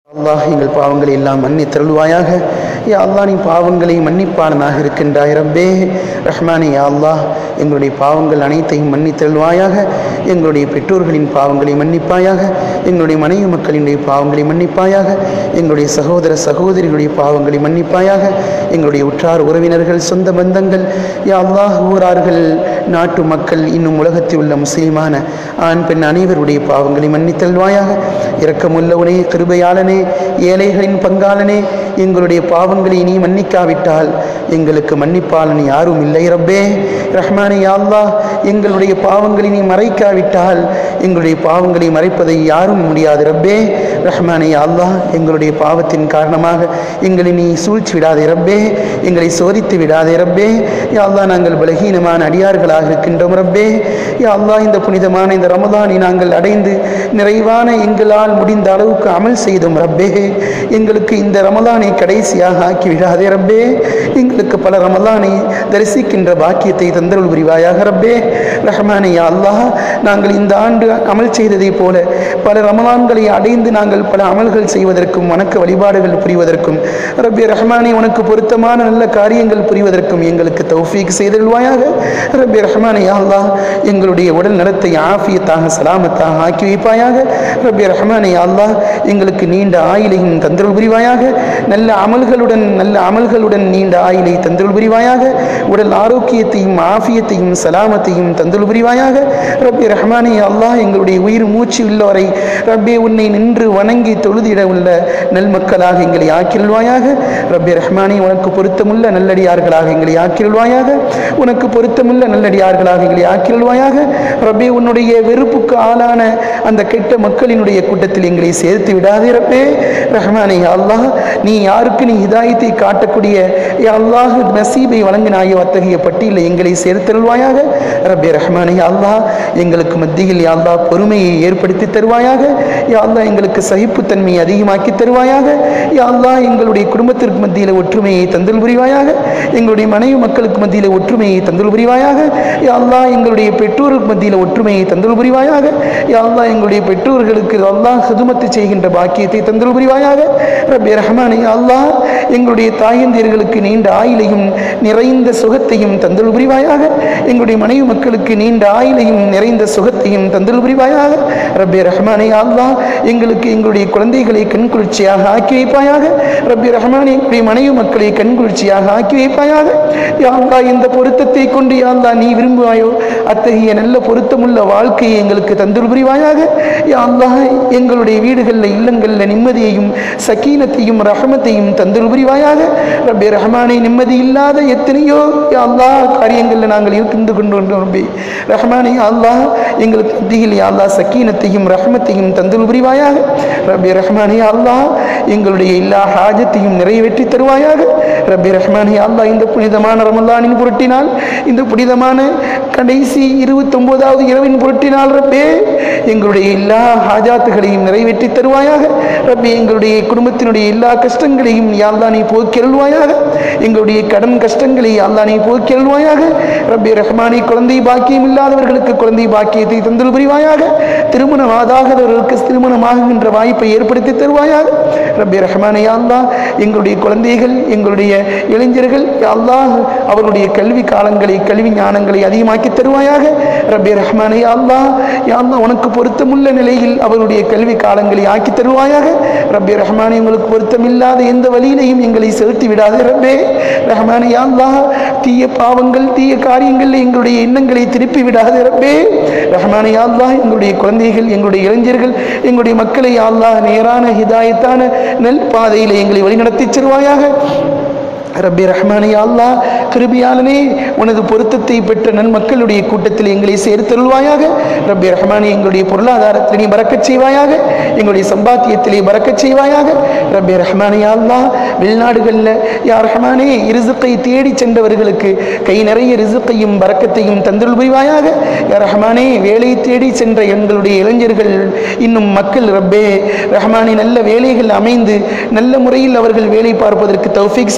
அல்லாஹ் எங்கள் பாவங்களை எல்லாம் மன்னி தருள்வாயாக யா அல்லாஹ் நீ பாவங்களை மன்னிப்பாளனாக இருக்கின்றாய் ரப்பே ரஹ்மானே யா அல்லாஹ் எங்களுடைய பாவங்கள் அனைத்தையும் மன்னி தருள்வாயாக எங்களுடைய பெற்றோர்களின் பாவங்களை மன்னிப்பாயாக எங்களுடைய மனைவி மக்களினுடைய பாவங்களை மன்னிப்பாயாக எங்களுடைய சகோதர சகோதரிகளுடைய பாவங்களை மன்னிப்பாயாக எங்களுடைய உற்றார் உறவினர்கள் சொந்த பந்தங்கள் யா அல்லாஹ் ஊரார்கள் நாட்டு மக்கள் இன்னும் உலகத்தில் உள்ள முஸ்லிமான ஆண் பெண் அனைவருடைய பாவங்களை மன்னித்தல்வாயாக இரக்கமுள்ளவனே கிருபையாளனே ஏழைகளின் பங்காளனே எங்களுடைய பாவங்களை நீ மன்னிக்காவிட்டால் எங்களுக்கு மன்னிப்பாளன் யாரும் இல்லை ரப்பே ரஹ்மானே யா அல்லாஹ் எங்களுடைய பாவங்களை நீ மறைக்காவிட்டால் எங்களுடைய பாவங்களை மறைப்பதை யாரும் முடியாது ரப்பே ரஹ்மானே யா அல்லாஹ் எங்களுடைய பாவத்தின் காரணமாக எங்களை நீ சூழ்ச்சி விடாதே ரப்பே எங்களை சோதித்து விடாதே ரப்பே யா அல்லாஹ் நாங்கள் பலகீனமான அடியார்களாக இருக்கின்றோம் ரப்பே யா அல்லாஹ் இந்த புனிதமான இந்த ரமதானை நாங்கள் அடைந்து நிறைவான எங்களால் முடிந்த அளவுக்கு அமல் செய்தோம் ரப்பே எங்களுக்கு இந்த ரமலானை கடைசியாக ஆக்கி விடாதே ரப்பே எங்களுக்கு பல ரமலானை தரிசிக்கின்ற பாக்கியத்தை தந்தருள் புரிவாயாக ரப்பே ரஹ்மானே யா அல்லாஹ் நாங்கள் இந்த ஆண்டு அமல் செய்ததைப் போல பல ரமலான்களை அடைந்து நாங்கள் பல அமல்கள் செய்வதற்கும் வணக்க வழிபாடுகள் புரிவதற்கும் ரப்பே ரஹ்மானே உனக்கு பொருத்தமான நல்ல காரியங்கள் புரிவதற்கும் எங்களுக்கு தௌஃபீக் செய்தருள்வாயாக ரப்பே ரஹ்மானே யா அல்லாஹ் எங்களுடைய உடல் நலத்தை ஆஃபியத்தாக சலாமத்தாக ஆக்கி வைப்பாயாக ரப்பே ரஹ்மானே யா அல்லாஹ் எங்களுக்கு நீண்ட ஆயிலையும் தந்தருள் புரிவாயாக நல்ல அமல்களுடன் நல்ல அமல்களுடன் நீண்ட ஆயிலை தந்தருள் புரிவாயாக உடல் ஆரோக்கியத்தையும் ஆஃபியத்தையும் சலாமத்தையும் தந்தருள் புரிவாயாக ரப்பே ரஹ்மானே யா அல்லாஹ் எங்களுடைய உயிர் மூச்சு உள்ளவரை ரப்பே உன்னை நின்று வணங்கி தொழுதிட உள்ள நல்மக்களாக எங்களை ஆக்கிருள்வாயாக ரப்பே ரஹ்மானே உனக்கு பொருத்தமுள்ள நல்லடியார்களாக எங்களை ஆக்கிருள்வாயாக உனக்கு பொருத்தமுள்ள நல்லடியார்களாக எங்களை ஆக்கிருள்வாயாக ரப்பே உன்னுடைய வெறுப்புக்கு ஆளான அந்த கெட்ட மக்களினுடைய கூட்டத்தில் எங்களை சேர்த்து விடாதே ரப்பே ரஹ்மானே யா அல்லாஹ் நீ யாருக்கு நீ ஹிதாயத்தை காட்டக்கூடிய யா அல்லாஹ் நசீபை வழங்கினாயோ அத்தகைய பட்டியலில் எங்களை சேர்த்தருள்வாயாக ரப்பே ரஹ்மானே யா அல்லாஹ் எங்களுக்கு மத்தியில் யா அல்லாஹ் பொறுமையை ஏற்படுத்தி தருவாயாக யா அல்லாஹ் எங்களுக்கு சகிப்புத்தன்மையை அதிகமாக்கி தருவாயாக யா அல்லாஹ் எங்களுடைய குடும்பத்திற்கு மத்தியில் ஒற்றுமையை தந்தல் புரிவாயாக எங்களுடைய மனைவி மக்களுக்கு மத்தியில் ஒற்றுமையை தந்தல் புரிவாயாக யா அல்லாஹ் எங்களுடைய பெற்றோருக்கு மத்தியில் ஒற்றுமையை தந்தல் புரிவாயாக யா அல்லாஹ் எங்களுடைய பெற்றோர்களுக்கு அல்லாஹ் ஹிதுமத்து செய்கின்ற பாக்கியத்தை தந்தல் புரிவாயாக ரப்பே ரஹ்மானே யா அல்லாஹ் எங்களுடைய தாயந்தியர்களுக்கு நீண்ட ஆயிலையும் நிறைந்த சுகத்தையும் தந்தல் புரிவாயாக எங்களுடைய மனைவி மக்களுக்கு நீண்ட ஆயிலையும் நிறைந்த சுகத்தையும் தந்தல் புரிவாயாக ரப்பே ரஹ்மானே யா அல்லாஹ் எங்களுக்கு எங்களுடைய குழந்தைகளை கண்குளிர்ச்சியாக ஆக்கி வைப்பாயாக ரப்பே ரஹ்மானே எங்களுடைய மனைவி மக்களை கண்குளிர்ச்சியாக ஆக்கி வைப்பாயாக யா அல்லாஹ் இந்த பொருத்தத்தை கொண்டு யா அல்லாஹ் நீ விரும்புவாயோ அத்தகைய நல்ல பொருத்தமுள்ள வாழ்க்கையை எங்களுக்கு தந்தல் புரிவாயாக யா அல்லாஹ் எங்களுடைய வீடுகளில் இல்லங்களில் நிம்மதியையும் சக்கீனத்தையும் ரஹமத்தையும் தந்தல் புரிவாயாக ரப்பே ரஹ்மானே நிம்மதி இல்லாத எத்தனையோ யா அல்லாஹ் காரியங்களில் நாங்கள் இருந்து கொண்டு ரப்பே ரஹ்மானே யா அல்லாஹ் எங்களுக்கு மத்தியில் யா அல்லாஹ் சக்கீனத்தையும் ரஹமத்தையும் தந்தல் புரிவாயாக ரப்பே ரஹ்மானே யா அல்லாஹ் எங்களுடைய எல்லா ஹாஜத்தையும் நிறைவேற்றி தருவாயாக ரப்பே ரஹ்மானே யா அல்லாஹ் இந்த புனிதமான ரமலானின் பொருட்டினால் இந்த புனிதமான கடைசி இருபத்தொம்போதாவது இரவின் பொருட்டினால் ரப்பே எங்களுடைய எல்லா ஹாஜாத்துகளையும் நிறைவேற்றி தருவாயாக ரப்பே எங்களுடைய குடும்பத்தினுடைய எல்லா கஷ்டங்களையும் யாழ்லா நீ போக்கியல்வாயாக எங்களுடைய கடன் கஷ்டங்களை யாழ்லா நீ போக்கியல்வாயாக ரப்பே ரஹ்மானி குழந்தை பாக்கியம் இல்லாதவர்களுக்கு குழந்தை பாக்கியத்தை தந்தல் புரிவாயாக திருமணம் ஆகாதவர்களுக்கு திருமணமாகுகின்ற வாய்ப்பை ஏற்படுத்தி தருவாயாக ரப்பே ரஹ்மானே யாழ்லா எங்களுடைய குழந்தைகள் எங்களுடைய இளைஞர்கள் அல்லாஹ் அவருடைய கல்வி காலங்களை கல்வி ஞானங்களை அதிகமாக்கி தருவாயாக ரப்பே ரஹ்மானே அல்லாஹ் யாழ்லா உனக்கு பொருத்தமுள்ள நிலையில் அவருடைய கல்வி காலங்களை ஆக்கி தருவாயாக ரப்பே ரஹ்மானே உங்களுக்கு பொருத்தமில்லாத எந்த வழியிலையும் எங்களை செலுத்தி விடாதே ரப்பே ரஹ்மானே அல்லாஹ் தீய பாவங்கள் தீய காரியங்களில் எங்களுடைய எண்ணங்களை திருப்பி விடாதே ரப்பே ரஹ்மானே அல்லாஹ் எங்களுடைய குழந்தைகள் எங்களுடைய இளைஞர்கள் எங்களுடைய மக்களை அல்லாஹ் நேரான ஹிதாயத்தான நெல் பாதையில் எங்களை வழிநடத்தி செல்வாயாக ரப்பி ரஹ்மானே அல்லாஹ் கிருபியாளனே உனது பொருத்தத்தை பெற்ற நன்மக்களுடைய கூட்டத்தில் எங்களை சேர்த்தருள்வாயாக ரப்பி ரஹ்மானே எங்களுடைய பொருளாதாரத்தில் நீ பறக்கச் செய்வாயாக எங்களுடைய சம்பாத்தியத்திலே பறக்கச் செய்வாயாக ரப்பி ரஹ்மானே அல்லாஹ் வெளிநாடுகளில் யா ரஹ்மானே ரிசுக்கை தேடி சென்றவர்களுக்கு கை நிறைய ரிசுக்கையும் பறக்கத்தையும் தந்தருள் புரிவாயாக யா ரஹ்மானே வேலை தேடி சென்ற எங்களுடைய இளைஞர்கள் இன்னும் மக்கள் ரப்பே ரஹ்மானே நல்ல வேலைகள் அமைந்து நல்ல முறையில் அவர்கள் வேலை பார்ப்பதற்கு தௌஃபீக் செய்வாயாக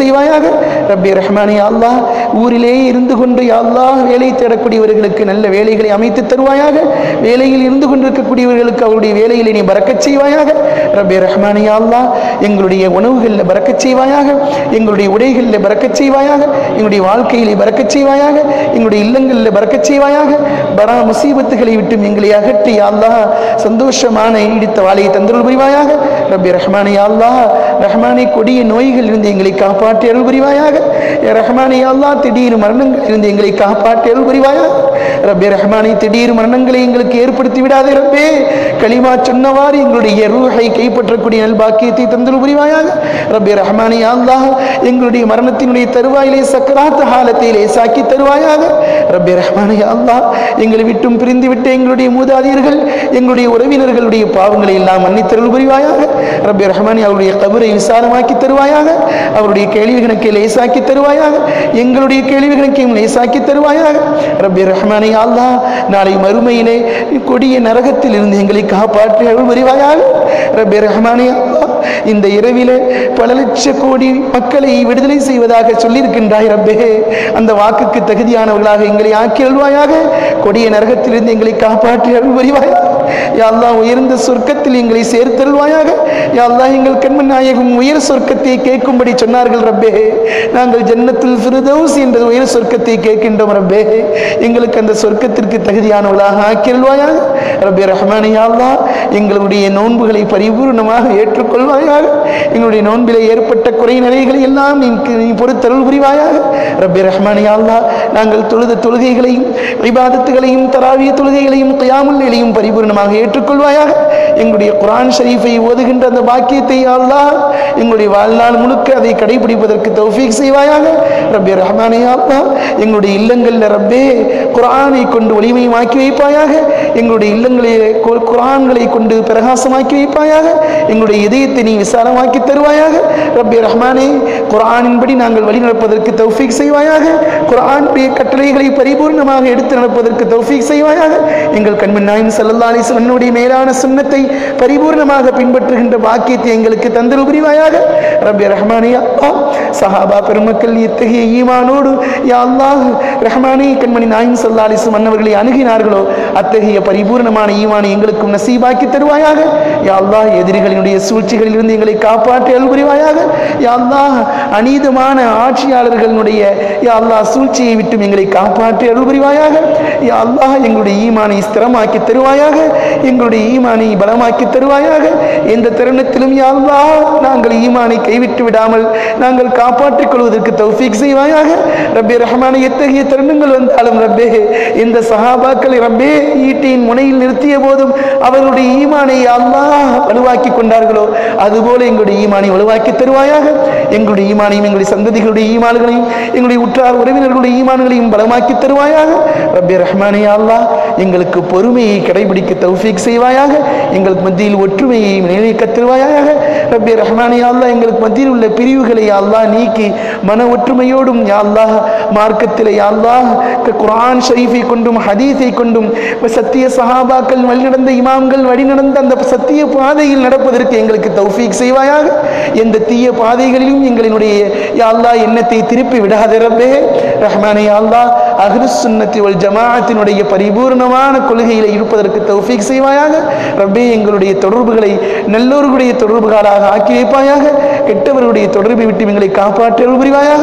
ரப்பி ரஹ்மானி யா அல்லாஹ் ஊரிலே இருந்து கொண்டு யா அல்லாஹ் வேலை தேடக்கூடியவர்களுக்கு நல்ல வேலைகளை அமைத்து தருவாயாக வேலையில் இருந்து கொண்டிருக்கக்கூடியவர்களுக்கு அவருடைய வேலையில் நீ பறக்கச் செய்வாயாக ரப்பி ரஹ்மானி யா அல்லாஹ் எங்களுடைய உணவுகளில் பறக்கச் செய்வாயாக எங்களுடைய உடைகளில் பறக்கச் செய்வாயாக எங்களுடைய வாழ்க்கையிலே பறக்கச் செய்வாயாக எங்களுடைய இல்லங்களில் பறக்கச் செய்வாயாக பரா முசீபத்துகளை விட்டும் எங்களை அகற்றி யா அல்லாஹ் சந்தோஷமான ஈடித்த வாழையை தந்தருள் புரிவாயாக ரப்பி ரஹ்மானி யா அல்லாஹ் ரஹ்மானி கொடிய நோய்கள் இருந்து எங்களை காப்பாற்றி அருள் புரிவாயாக யா ரஹ்மானி யா அல்லாஹ் திடீர் மரணங்கள் இருந்து எங்களை காப்பாற்றி அருள் புரிவாயாக ரப்பி ரஹ்மானி திடீர் மரணங்களை எங்களுக்கு ஏற்படுத்தி விடாதே ரப்பே களிமா சொன்னவாறு எங்களுடைய ரூஹை கைப்பற்றக்கூடிய நல்பாக்கியத்தை தந்தருள் புரிவாயாக ரப்பி ரஹ்மானி யா அல்லாஹ் எங்களுடைய மரணத்தினுடைய தருவாயிலே சக்கராத்த ஹாலத்திலே சாக்கி தருவாயாக ரப்பி ரஹ்மானி யா அல்லாஹ் எங்களை விட்டும் பிரிந்து விட்ட எங்களுடைய மூதாதையர்கள் எங்களுடைய உறவினர்களுடைய பாவங்களை எல்லாம் மன்னித்தருள் புரிவாயாக ரப்பி ரஹ்மானி அவருடைய கபரை விசாலமாக்கி தருவாயாக அவருடைய கேள்வி கணக்கை லேசாக்கி தருவாயாக எங்களுடைய கேள்வி கணக்கையும் லேசாக்கி தருவாயாக ரப்பி ரஹ்மானி யா அல்லாஹ் நாளை மறுமையிலே கொடிய நரகத்தில் இருந்து எங்களை காப்பாற்றி அருள் புரிவாயாக ரப்பி ரஹ்மானி யா அல்லாஹ் இந்த இரவிலே பல லட்ச கோடி மக்களை விடுதலை செய்வதாக சொல்லியிருக்கின்றாய் ரப்பே அந்த வாக்குக்கு தகுதியானவர்களாக எங்களை ஆக்கி அருள்வாயாக கொடிய நரகத்திலிருந்து எங்களை காப்பாற்றி அருள் புரிவாயாக யா அல்லாஹ் உயர்ந்த சொர்க்கத்தில் எங்களை சேர்த்தருள்வாயாக யா அல்லாஹ் எங்கள் கண்மன் நாயகம் உயர் சொர்க்கத்தை கேட்கும்படி சொன்னார்கள் ரப்பே நாங்கள் ஜன்னத்தில் ஃபிர்தௌஸ் என்ற உயர் சொர்க்கத்தை கேட்கின்றோம் ரப்பே எங்களுக்கு அந்த சொர்க்கத்திற்கு தகுதியானவர்களாக ஆக்கியல்வாயாக ரப்பே ரஹ்மானி யா அல்லாஹ் எங்களுடைய நோன்புகளை பரிபூர்ணமாக ஏற்றுக்கொள்வாயாக எங்களுடைய நோன்பிலே ஏற்பட்ட குறை நிறைகளை எல்லாம் நீ நீ பொறுத்தருள் புரிவாயாக ரப்பே ரஹ்மானி யா அல்லாஹ் நாங்கள் தொழுத தொழுகைகளையும் இபாதத்துகளையும் தராவிய தொழுகைகளையும் கியாமுல் நிலையும் பரிபூர்ணமாக ஏற்றுக்கொள்வாயாக எங்களுடைய குர்ஆன் ஷரீஃபை ஓதுகின்ற அந்த பாக்கியத்தை யா அல்லாஹ் எங்களுடைய வாழ்நாள் முழுக்க அதை கடைபிடிப்பதற்கு தௌஃபீக் செய்வாயாக ரப்பே ரஹ்மானே யா அல்லாஹ் எங்களுடைய இல்லங்களில் ரப்பே குர்ஆனை கொண்டு ஒளிமயமாக்கி வைப்பாயாக எங்களுடைய இல்லங்களிலே கு- குர்ஆன்களை கொண்டு பிரகாசமாக்கி வைப்பாயாக எங்களுடைய இதயத்தை நீ விசாலமாக்கி தருவாயாக ரப்பே ரஹ்மானே குர்ஆனின்படி நாங்கள் வழி நடப்பதற்கு தௌஃபீக் செய்வாயாக குர்ஆனுடைய கட்டளைகளை பரிபூர்ணமாக எடுத்து நடப்பதற்கு தௌஃபீக் செய்வாயாக எங்கள் கண்மன் நாயின் ஸல்லல்லாஹு அலைஹி வஸல்லம் என்னுடைய மேலான சுன்னத்தை பரிபூர்ணமாக பின்பற்றுகின்ற பாக்கியத்தை எங்களுக்கு தந்தல் புரிவாயாக ரப்பி ரஹ்மானே யா அல்லாஹ் சஹாபா பெருமக்கள் இத்தகைய ஈமானோடு யா அல்லாஹ் ரஹ்மானே கண்மணி நாயின் ஸல்லல்லாஹு அலைஹி வஸல்லம் அன்னவர்களை அணுகினார்களோ அத்தகைய பரிபூர்ணமான ஈமானை எங்களுக்கும் நசீபாக்கி தருவாயாக யா அல்லாஹ் எதிரிகளினுடைய சூழ்ச்சிகளில் இருந்து எங்களை காப்பாற்றி அருள் புரிவாயாக யா அல்லாஹ் அநீதமான ஆட்சியாளர்களுடைய யா அல்லாஹ் சூழ்ச்சியை விட்டும் எங்களை காப்பாற்றி அருள் புரிவாயாக யா அல்லாஹ் எங்களுடைய ஈமானை ஸ்திரமாக்கி தருவாயாக எங்களுடைய ஈமானை பலமாக்கி தருவாயாக எந்த தருணத்திலும் யா அல்லாஹ் நாங்கள் ஈமானை கைவிட்டு விடாமல் நாங்கள் காப்பாற்றிக் கொள்வதற்கு தௌஃபீக் செய்வாயாக ரப்பே ரஹ்மானே எத்தகைய தருணங்கள் வந்தாலும் ரப்பே இந்த சஹாபாக்களை ரப்பே ஈட்டியின் முனையில் நிறுத்திய போதும் அவர்களுடைய ஈமானை யா அல்லாஹ் வலுவாக்கி கொண்டார்களோ அதுபோல எங்களுடைய ஈமானை வலுவாக்கி தருவாயாக எங்களுடைய ஈமானையும் எங்களுடைய சந்ததிகளுடைய ஈமான்களையும் எங்களுடைய உற்றார் உறவினர்களுடைய ஈமான்களையும் பலமாக்கி தருவாயாக ரப்பே ரஹ்மானே யா அல்லாஹ் எங்களுக்கு பொறுமையை கடைபிடிக்க தௌஃபீக் செய்வாயாக எங்களுக்கு மத்தியில் ஒற்றுமையை நினைக்க தருவாயாக ரப்பே ரஹ்மானே யா அல்லாஹ் எங்களுக்கு மத்தியில் உள்ள பிரிவுகளை யா அல்லாஹ் நீக்கி மன ஒற்றுமையோடும் யா அல்லாஹ் மார்க்கத்தில் யா அல்லாஹ் க- குர்ஆன் ஷரீஃபை கொண்டும் ஹதீஸை கொண்டும் சத்திய சஹாபாக்கள் வழிநடந்த இமாம்கள் வழிநடந்த அந்த சத்திய பாதையில் நடப்பதற்கு எங்களுக்கு தௌஃபீக் செய்வாயாக எந்த தீய பாதைகளிலும் எங்களினுடைய யா அல்லாஹ் எண்ணத்தை திருப்பி விடாத ரப்பே ரஹ்மானே யா அல்லாஹ் அஹ்லுஸ் சுன்னத்தி வல் ஜமாஅத்தினுடைய பரிபூர்ணமான கொள்கையில் இருப்பதற்கு தௌஃபீக் செய்வாயாக ரப்பே எங்களுடைய தொடர்புகளை நல்லோர்களுடைய தொடர்புகளாக ஆக்கி வைப்பாயாக கெட்டவர்களுடைய தொடர்பை விட்டு எங்களை காப்பாற்றி அருள் புரிவாயாக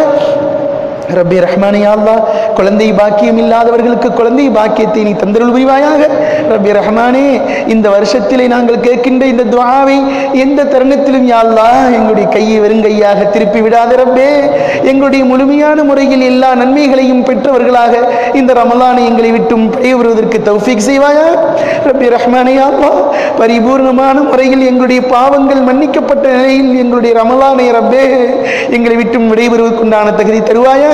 ரப்பே ரஹ்மானே யா அல்லாஹ் குழந்தை பாக்கியம் இல்லாதவர்களுக்கு குழந்தை பாக்கியத்தை நீ தந்தருள் புரிவாயாக ரப்பே ரஹ்மானே இந்த வருஷத்திலே நாங்கள் கேட்கின்ற இந்த துஆவை எந்த தருணத்திலும் யா அல்லாஹ் எங்களுடைய கையை வெறுங்கையாக திருப்பி விடாத ரப்பே எங்களுடைய முழுமையான முறையில் எல்லா நன்மைகளையும் பெற்றவர்களாக இந்த ரமலானை எங்களை விட்டும் பெயர்வதற்கு தௌஃபீக் செய்வாயா ரப்பி ரஹ்மானே யா அல்லாஹ் பரிபூர்ணமான முறையில் எங்களுடைய பாவங்கள் மன்னிக்கப்பட்ட நிலையில் எங்களுடைய ரமலானை ரப்பே எங்களை விட்டும் விடைபெறுவதற்குண்டான தகுதி தருவாயாக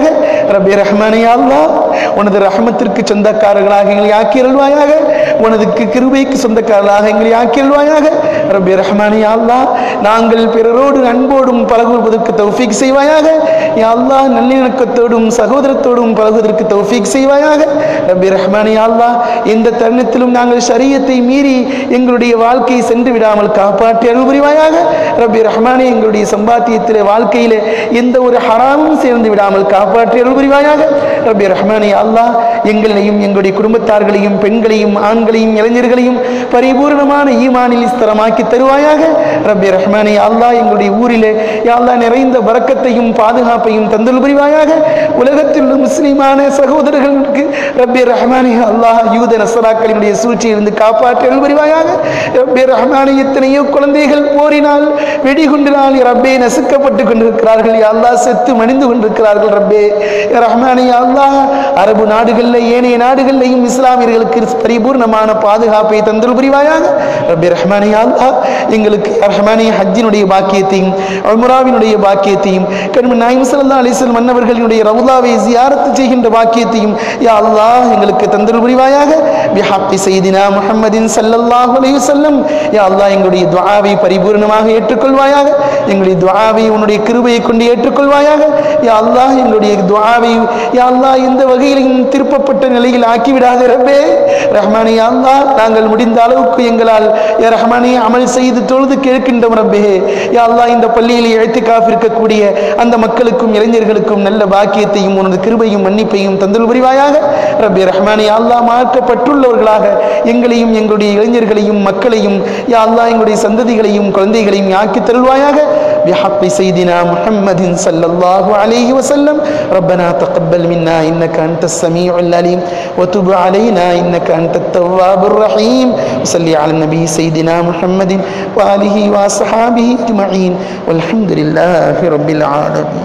அருள்வாயாக ரப்பே ரஹ்மானே யா அல்லாஹ் உனது ரஹமத்திற்கு சொந்தக்காரர்களாக எங்களை ஆக்கி அருள்வாயாக உனது கி- கிருபைக்கு சொந்தக்காரர்களாக எங்களை ஆக்கி அருள்வாயாக ரப்பே ரஹ்மானே யா அல்லாஹ் நாங்கள் பிறரோடு அன்போடும் பழகுவதற்கு தௌஃபீக் செய்வாயாக யா அல்லாஹ் நல்லிணக்கத்தோடும் சகோதரத்தோடும் பழகுவதற்கு தௌஃபீக் செய்வாயாக ரப்பி ரஹ்மானே யா அல்லாஹ் எந்த தருணத்திலும் நாங்கள் ஷரியத்தை மீறி எங்களுடைய வாழ்க்கையை சென்று விடாமல் காப்பாற்றி அருள் புரிவாயாக ரப்பி ரஹ்மானே எங்களுடைய சம்பாத்தியத்திலே வாழ்க்கையிலே எந்த ஒரு ஹராமும் சேர்ந்து விடாமல் காப்பாற்றி அருள் புரிவாயாக ரப்பி ரஹ்மானே யா அல்லாஹ் எங்களையும் எங்களுடைய குடும்பத்தார்களையும் பெண்களையும் ஆண்களையும் இளைஞர்களையும் பரிபூர்ணமான ஈமானில் ஸ்தரமாக்கி தருவாயாக ரப்பி ரஹ்மானே யா அல்லாஹ் எங்களுடைய ஊரிலே யா அல்லாஹ் நிறைந்த வரக்கத்தையும் பாதுகாப்பையும் தந்தல் புரிவாயாக உலகத்தில் உள்ள முஸ்லிமான சகோதரர்களுக்கு ரப்பி ரஹ்மானே யா அல்லாஹ் யூத நசராக்களினுடைய சூழ்ச்சியிலிருந்து காப்பாற்றி அருள் புரிவாயாக ரப்பி ரஹ்மானே எத்தனையோ குழந்தைகள் போரினால் வெடிகுண்டினால் ரப்பே நசுக்கப்பட்டு கொண்டிருக்கிறார்கள் யா அல்லாஹ் செத்து மணிந்து கொண்டிருக்கிறார்கள் ரப்பே யா ரஹ்மானே யா அல்லாஹ் அரபு நாடுகளில் ஏனைய நாடுகளிலையும் இஸ்லாமியர்களுக்கு பரிபூர்ணமான பாதுகாப்பை தந்தல் புரிவாயாக ரப்பி ரஹ்மானே யா அல்லாஹ் எங்களுக்கு யா ரஹ்மானே ஹஜ்ஜினுடைய பாக்கியத்தையும் உம்ராவினுடைய பாக்கியத்தையும் கண்மணி நாயம் ஸல்லல்லாஹு அலைஹி வஸல்லம் மன்னவர்களினுடைய ரவுலாவை ஜியாரத்து செய்கின்ற பாக்கியத்தையும் யா அல்லாஹ் எங்களுக்கு தந்தல் புரிவாயாக பிஹப்பி செய்தினா முஹம்மதின் ஸல்லல்லாஹு அலைஹி வஸல்லம் யா அல்லாஹ் எங்களுடைய துஆவை பரிபூர்ணமாக ஏற்றுக்கொள்வாயாக எங்களுடைய துஆவை உன்னுடைய கிருபையை கொண்டு ஏற்றுக்கொள்வாயாக யா அல்லாஹ் எங்களுடைய துஆவை யா அல்லாஹ் எந்த வகையிலும் திருப்பப்பட்ட நிலையில் ஆக்கிவிடாத ரப்பே ரஹ்மானே யா அல்லாஹ் நாங்கள் முடிந்த அளவுக்கு எங்களால் யா ரஹ்மானே அமல் செய்து தொழுது கேட்கின்றோம் ரப்பே யா அல்லாஹ் இந்த பள்ளியில் எழுத்துக்காஃப் இருக்கக்கூடிய அந்த மக்களுக்கும் இளைஞர்களுக்கும் நல்ல பாக்கியத்தையும் உனது கிருபையும் மன்னிப்பையும் தந்தல் புரிவாயாக ரப்பே ரஹ்மானே யா அல்லாஹ் மாற்றப்பட்டுள்ளவர்களாக எங்களையும் எங்களுடைய இளைஞர்களையும் மக்களையும் யா அல்லாஹ் எங்களுடைய சந்ததிகளையும் குழந்தைகளையும் ஆக்கி தருள்வாயாக بحق سيدنا محمد صلى الله عليه وسلم ربنا تقبل منا إنك أنت السميع العليم وتب علينا إنك أنت التواب الرحيم وصلي على النبي سيدنا محمد وآله وأصحابه أجمعين والحمد لله رب العالمين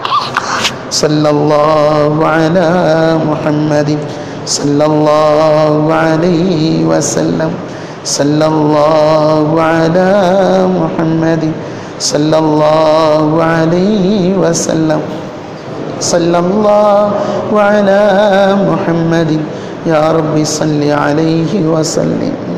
صلى الله على محمد صلى الله عليه وسلم صلى الله على محمد صلى الله عليه وسلم صلى الله على محمد يا رب صل عليه وسلم